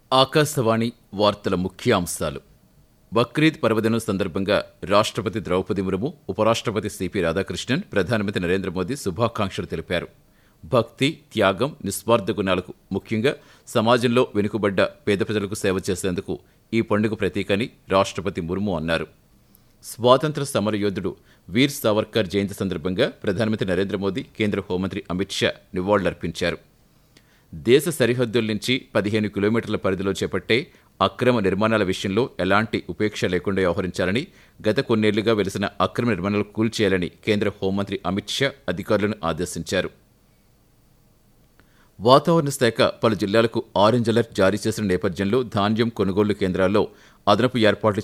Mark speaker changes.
Speaker 1: ఆకాశవాణి వార్తల ముఖ్యాంశాలు బక్రీద్ పర్వదినం సందర్భంగా రాష్ట్రపతి ద్రౌపది ముర్ము ఉపరాష్ట్రపతి సిపి రాధాకృష్ణన్ ప్రధానమంత్రి నరేంద్ర మోదీ శుభాకాంక్షలు తెలిపారు భక్తి త్యాగం నిస్వార్థ గుణాలకు ముఖ్యంగా సమాజంలో వెనుకబడ్డ పేద ప్రజలకు సేవ చేసేందుకు ఈ పండుగ ప్రతీకని రాష్ట్రపతి ముర్ము అన్నారు స్వాతంత్ర సమరయోధుడు వీర్ సావర్కర్ జయంతి సందర్భంగా ప్రధానమంత్రి నరేంద్ర మోదీ కేంద్ర హోంమంత్రి అమిత్ షా నివాళులర్పించారు దేశ సరిహద్దుల నుంచి పదిహేను కిలోమీటర్ల పరిధిలో చేపట్టే అక్రమ నిర్మాణాల విషయంలో ఎలాంటి ఉపేక్ష లేకుండా వ్యవహరించాలని గత కొన్నేళ్లుగా వెలిసిన అక్రమ నిర్మాణాలు కూల్చేయాలని కేంద్ర హోంమంత్రి అమిత్ షా అధికారులను ఆదేశించారు వాతావరణ శాఖ పలు జిల్లాలకు ఆరెంజ్ అలర్ట్ జారీ చేసిన నేపథ్యంలో ధాన్యం కొనుగోలు కేంద్రాల్లో అదనపు ఏర్పాట్లు